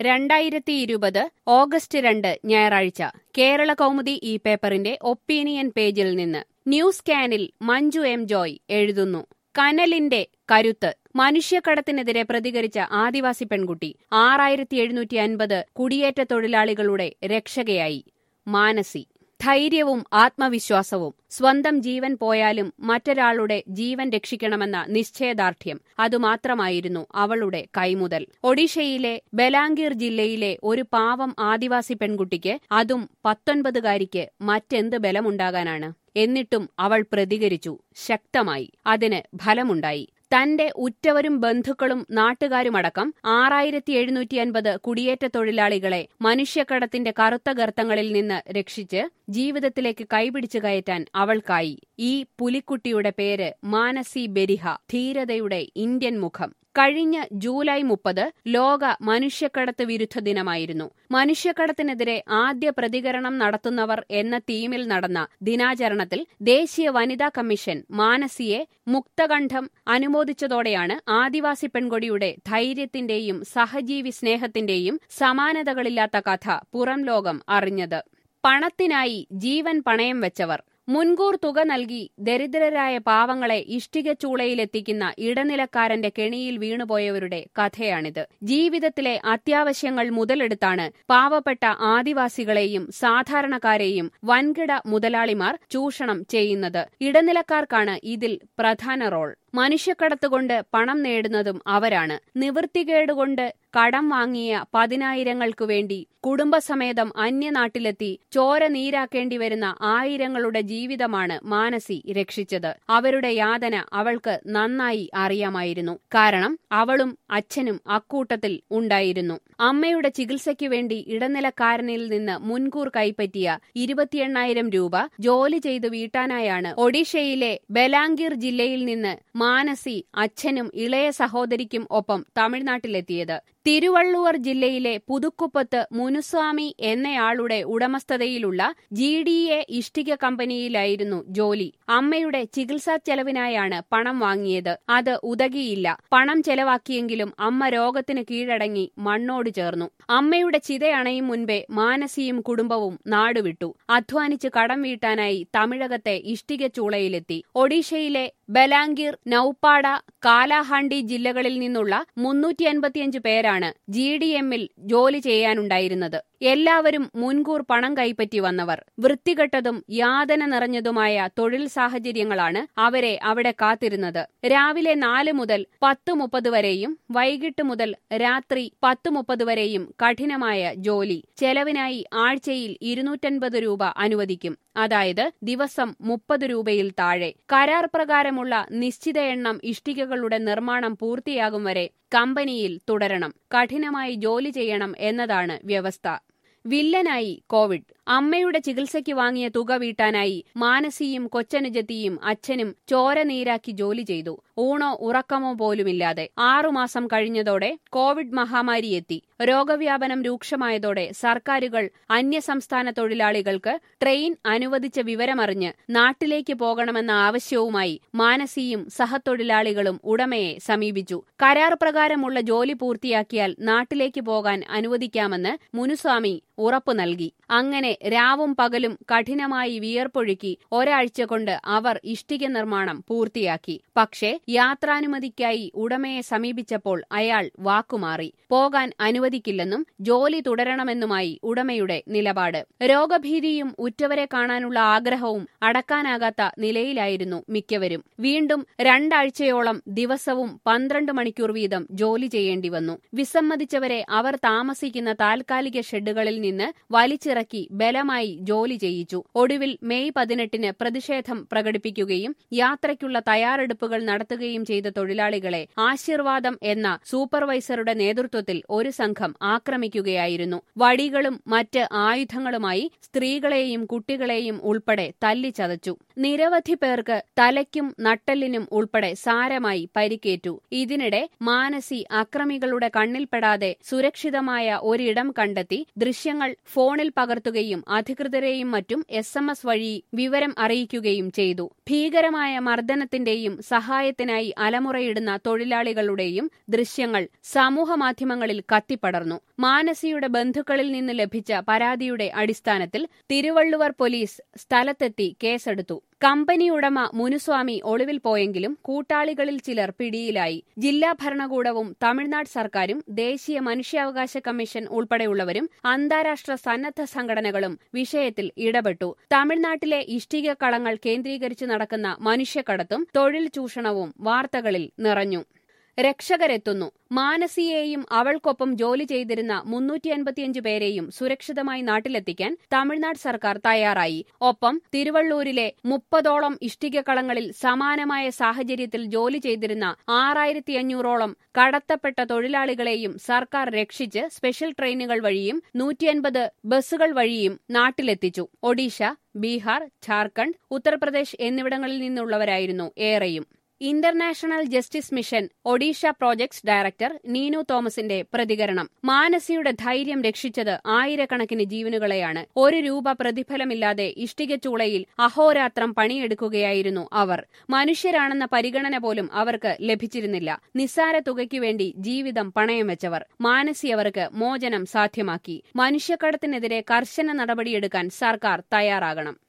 രണ്ടായിരത്തി ഇരുപത് ഓഗസ്റ്റ് രണ്ട് ഞായറാഴ്ച കേരള കൗമുദി ഈ പേപ്പറിന്റെ ഒപ്പീനിയൻ പേജിൽ നിന്ന് ന്യൂസ് കാനിൽ മഞ്ജു എം ജോയ് എഴുതുന്നു കനലിന്റെ കരുത്ത് മനുഷ്യക്കടത്തിനെതിരെ പ്രതികരിച്ച ആദിവാസി പെൺകുട്ടി ആറായിരത്തി എഴുന്നൂറ്റി അൻപത് കുടിയേറ്റ തൊഴിലാളികളുടെ രക്ഷകയായി മാനസി ധൈര്യവും ആത്മവിശ്വാസവും സ്വന്തം ജീവൻ പോയാലും മറ്റൊരാളുടെ ജീവൻ രക്ഷിക്കണമെന്ന നിശ്ചയദാർഢ്യം അതുമാത്രമായിരുന്നു അവളുടെ കൈമുതൽ ഒഡീഷയിലെ ബലാംഗീർ ജില്ലയിലെ ഒരു പാവം ആദിവാസി പെൺകുട്ടിക്ക് അതും പത്തൊൻപതുകാരിക്ക് മറ്റെന്ത് ബലമുണ്ടാകാനാണ് എന്നിട്ടും അവൾ പ്രതികരിച്ചു ശക്തമായി അതിന് ഫലമുണ്ടായി തന്റെ ഉറ്റവരും ബന്ധുക്കളും നാട്ടുകാരുമടക്കം ആറായിരത്തി എഴുന്നൂറ്റി അൻപത് കുടിയേറ്റ തൊഴിലാളികളെ മനുഷ്യക്കടത്തിന്റെ കറുത്ത ഗർത്തങ്ങളിൽ നിന്ന് രക്ഷിച്ച് ജീവിതത്തിലേക്ക് കൈപിടിച്ചു കയറ്റാൻ അവൾക്കായി ഈ പുലിക്കുട്ടിയുടെ പേര് മാനസി ബെരിഹ ധീരതയുടെ ഇന്ത്യൻ മുഖം കഴിഞ്ഞ ജൂലൈ മുപ്പത് ലോക മനുഷ്യക്കടത്ത് വിരുദ്ധ ദിനമായിരുന്നു മനുഷ്യക്കടത്തിനെതിരെ ആദ്യ പ്രതികരണം നടത്തുന്നവർ എന്ന തീമിൽ നടന്ന ദിനാചരണത്തിൽ ദേശീയ വനിതാ കമ്മീഷൻ മാനസിയെ മുക്തകണ്ഠം അനുമോദിച്ചതോടെയാണ് ആദിവാസി പെൺകൊടിയുടെ ധൈര്യത്തിന്റെയും സഹജീവി സ്നേഹത്തിന്റെയും സമാനതകളില്ലാത്ത കഥ പുറം ലോകം അറിഞ്ഞത് പണത്തിനായി ജീവൻ പണയം വെച്ചവർ മുൻകൂർ തുക നൽകി ദരിദ്രരായ പാവങ്ങളെ ഇഷ്ടിക ചൂളയിലെത്തിക്കുന്ന ഇടനിലക്കാരന്റെ കെണിയിൽ വീണുപോയവരുടെ കഥയാണിത് ജീവിതത്തിലെ അത്യാവശ്യങ്ങൾ മുതലെടുത്താണ് പാവപ്പെട്ട ആദിവാസികളെയും സാധാരണക്കാരെയും വൻകിട മുതലാളിമാർ ചൂഷണം ചെയ്യുന്നത് ഇടനിലക്കാർക്കാണ് ഇതിൽ പ്രധാന റോൾ മനുഷ്യക്കടത്തുകൊണ്ട് പണം നേടുന്നതും അവരാണ് നിവൃത്തികേടുകൊണ്ട് കടം വാങ്ങിയ പതിനായിരങ്ങൾക്കു വേണ്ടി കുടുംബസമേതം അന്യനാട്ടിലെത്തി ചോര നീരാക്കേണ്ടി വരുന്ന ആയിരങ്ങളുടെ ജീവിതമാണ് മാനസി രക്ഷിച്ചത് അവരുടെ യാതന അവൾക്ക് നന്നായി അറിയാമായിരുന്നു കാരണം അവളും അച്ഛനും അക്കൂട്ടത്തിൽ ഉണ്ടായിരുന്നു അമ്മയുടെ ചികിത്സയ്ക്കു വേണ്ടി ഇടനിലക്കാരനിൽ നിന്ന് മുൻകൂർ കൈപ്പറ്റിയ ഇരുപത്തിയെണ്ണായിരം രൂപ ജോലി ചെയ്തു വീട്ടാനായാണ് ഒഡീഷയിലെ ബലാംഗീർ ജില്ലയിൽ നിന്ന് മാനസി അച്ഛനും ഇളയ സഹോദരിക്കും ഒപ്പം തമിഴ്നാട്ടിലെത്തിയത് തിരുവള്ളുവർ ജില്ലയിലെ പുതുക്കുപ്പത്ത് മുനുസ്വാമി എന്നയാളുടെ ഉടമസ്ഥതയിലുള്ള ജി ഡി എ ഇഷ്ടിക കമ്പനിയിലായിരുന്നു ജോലി അമ്മയുടെ ചികിത്സാ ചെലവിനായാണ് പണം വാങ്ങിയത് അത് ഉതകിയില്ല പണം ചെലവാക്കിയെങ്കിലും അമ്മ രോഗത്തിന് കീഴടങ്ങി മണ്ണോട് ചേർന്നു അമ്മയുടെ ചിതയണയും മുൻപേ മാനസിയും കുടുംബവും നാടുവിട്ടു അധ്വാനിച്ച് കടം വീട്ടാനായി തമിഴകത്തെ ഇഷ്ടിക ചൂളയിലെത്തി ഒഡീഷയിലെ ബലാംഗീർ നൌപ്പാട കാലാഹാണ്ടി ജില്ലകളിൽ നിന്നുള്ള മുന്നൂറ്റി അൻപത്തിയഞ്ച് പേരാണ് ജി ഡി എമ്മിൽ ജോലി ചെയ്യാനുണ്ടായിരുന്നത് എല്ലാവരും മുൻകൂർ പണം കൈപ്പറ്റി വന്നവർ വൃത്തികെട്ടതും യാതന നിറഞ്ഞതുമായ തൊഴിൽ സാഹചര്യങ്ങളാണ് അവരെ അവിടെ കാത്തിരുന്നത് രാവിലെ നാല് മുതൽ പത്ത് മുപ്പത് വരെയും വൈകിട്ട് മുതൽ രാത്രി പത്ത് മുപ്പത് വരെയും കഠിനമായ ജോലി ചെലവിനായി ആഴ്ചയിൽ ഇരുന്നൂറ്റൻപത് രൂപ അനുവദിക്കും അതായത് ദിവസം മുപ്പത് രൂപയിൽ താഴെ കരാർ പ്രകാരമുള്ള നിശ്ചിത എണ്ണം ഇഷ്ടികകളുടെ നിർമ്മാണം പൂർത്തിയാകും വരെ കമ്പനിയിൽ തുടരണം കഠിനമായി ജോലി ചെയ്യണം എന്നതാണ് വ്യവസ്ഥ വില്ലനായി കോവിഡ് അമ്മയുടെ ചികിത്സയ്ക്ക് വാങ്ങിയ തുക വീട്ടാനായി മാനസിയും കൊച്ചനുജത്തിയും അച്ഛനും ചോര നീരാക്കി ജോലി ചെയ്തു ഊണോ ഉറക്കമോ പോലുമില്ലാതെ ആറുമാസം കഴിഞ്ഞതോടെ കോവിഡ് മഹാമാരി എത്തി രോഗവ്യാപനം രൂക്ഷമായതോടെ സർക്കാരുകൾ അന്യസംസ്ഥാന തൊഴിലാളികൾക്ക് ട്രെയിൻ അനുവദിച്ച വിവരമറിഞ്ഞ് നാട്ടിലേക്ക് പോകണമെന്ന ആവശ്യവുമായി മാനസിയും സഹതൊഴിലാളികളും ഉടമയെ സമീപിച്ചു കരാർ പ്രകാരമുള്ള ജോലി പൂർത്തിയാക്കിയാൽ നാട്ടിലേക്ക് പോകാൻ അനുവദിക്കാമെന്ന് മുനുസ്വാമി ഉറപ്പു നൽകി അങ്ങനെ രാവും പകലും കഠിനമായി വിയർപ്പൊഴുക്കി ഒരാഴ്ച കൊണ്ട് അവർ ഇഷ്ടിക നിർമ്മാണം പൂർത്തിയാക്കി പക്ഷേ യാത്രാനുമതിക്കായി ഉടമയെ സമീപിച്ചപ്പോൾ അയാൾ വാക്കുമാറി പോകാൻ അനുവദിക്കില്ലെന്നും ജോലി തുടരണമെന്നുമായി ഉടമയുടെ നിലപാട് രോഗഭീതിയും ഉറ്റവരെ കാണാനുള്ള ആഗ്രഹവും അടക്കാനാകാത്ത നിലയിലായിരുന്നു മിക്കവരും വീണ്ടും രണ്ടാഴ്ചയോളം ദിവസവും പന്ത്രണ്ട് മണിക്കൂർ വീതം ജോലി ചെയ്യേണ്ടി വന്നു വിസമ്മതിച്ചവരെ അവർ താമസിക്കുന്ന താൽക്കാലിക ഷെഡുകളിൽ നിന്ന് വലിച്ചിറക്കി ബലമായി ജോലി ചെയ്യിച്ചു ഒടുവിൽ മെയ് പതിനെട്ടിന് പ്രതിഷേധം പ്രകടിപ്പിക്കുകയും യാത്രയ്ക്കുള്ള തയ്യാറെടുപ്പുകൾ നടത്തുകയും ചെയ്ത തൊഴിലാളികളെ ആശീർവാദം എന്ന സൂപ്പർവൈസറുടെ നേതൃത്വത്തിൽ ഒരു സംഘം ആക്രമിക്കുകയായിരുന്നു വടികളും മറ്റ് ആയുധങ്ങളുമായി സ്ത്രീകളെയും കുട്ടികളെയും ഉൾപ്പെടെ തല്ലിച്ചതച്ചു നിരവധി പേർക്ക് തലയ്ക്കും നട്ടെല്ലിനും ഉൾപ്പെടെ സാരമായി പരിക്കേറ്റു ഇതിനിടെ മാനസി അക്രമികളുടെ കണ്ണിൽപ്പെടാതെ സുരക്ഷിതമായ ഒരിടം കണ്ടെത്തി ദൃശ്യങ്ങൾ ഫോണിൽ പകർത്തുകയും തൊഴിലാളികളെയും അധികൃതരെയും മറ്റും എസ് എം എസ് വഴി വിവരം അറിയിക്കുകയും ചെയ്തു ഭീകരമായ മർദ്ദനത്തിന്റെയും സഹായത്തിനായി അലമുറയിടുന്ന തൊഴിലാളികളുടെയും ദൃശ്യങ്ങൾ സമൂഹമാധ്യമങ്ങളിൽ കത്തിപ്പടർന്നു മാനസിയുടെ ബന്ധുക്കളിൽ നിന്ന് ലഭിച്ച പരാതിയുടെ അടിസ്ഥാനത്തിൽ തിരുവള്ളുവർ പോലീസ് സ്ഥലത്തെത്തി കേസെടുത്തു കമ്പനി ഉടമ മുനുസ്വാമി ഒളിവിൽ പോയെങ്കിലും കൂട്ടാളികളിൽ ചിലർ പിടിയിലായി ജില്ലാ ഭരണകൂടവും തമിഴ്നാട് സർക്കാരും ദേശീയ മനുഷ്യാവകാശ കമ്മീഷൻ ഉൾപ്പെടെയുള്ളവരും അന്താരാഷ്ട്ര സന്നദ്ധ സംഘടനകളും വിഷയത്തിൽ ഇടപെട്ടു തമിഴ്നാട്ടിലെ ഇഷ്ടിക കളങ്ങൾ കേന്ദ്രീകരിച്ച് നടക്കുന്ന മനുഷ്യക്കടത്തും തൊഴിൽ ചൂഷണവും വാർത്തകളിൽ നിറഞ്ഞു രക്ഷകരെത്തുന്നു മാനസിയെയും അവൾക്കൊപ്പം ജോലി ചെയ്തിരുന്ന മുന്നൂറ്റി അൻപത്തിയഞ്ച് പേരെയും സുരക്ഷിതമായി നാട്ടിലെത്തിക്കാൻ തമിഴ്നാട് സർക്കാർ തയ്യാറായി ഒപ്പം തിരുവള്ളൂരിലെ മുപ്പതോളം ഇഷ്ടികക്കളങ്ങളിൽ സമാനമായ സാഹചര്യത്തിൽ ജോലി ചെയ്തിരുന്ന ആറായിരത്തി അഞ്ഞൂറോളം കടത്തപ്പെട്ട തൊഴിലാളികളെയും സർക്കാർ രക്ഷിച്ച് സ്പെഷ്യൽ ട്രെയിനുകൾ വഴിയും നൂറ്റിയൻപത് ബസ്സുകൾ വഴിയും നാട്ടിലെത്തിച്ചു ഒഡീഷ ബീഹാർ ഝാർഖണ്ഡ് ഉത്തർപ്രദേശ് എന്നിവിടങ്ങളിൽ നിന്നുള്ളവരായിരുന്നു ഏറെയും international justice mission Odisha projects director Neenu തോമസിന്റെ പ്രതികരണം മാനസിയുടെ ധൈര്യം രക്ഷിച്ചത് ആയിരക്കണക്കിന് ജീവനുകളെയാണ് ഒരു രൂപ പ്രതിഫലമില്ലാതെ ഇഷ്ടികച്ചൂളയിൽ അഹോരാത്രം പണിയെടുക്കുകയായിരുന്നു അവർ മനുഷ്യരാണെന്ന പരിഗണന പോലും അവർക്ക് ലഭിച്ചിരുന്നില്ല നിസ്സാര തുകയ്ക്കു വേണ്ടി ജീവിതം പണയം വെച്ചവർ മാനസി അവർക്ക് മോചനം സാധ്യമാക്കി മനുഷ്യക്കടത്തിനെതിരെ കർശന നടപടിയെടുക്കാൻ സർക്കാർ തയ്യാറാകണം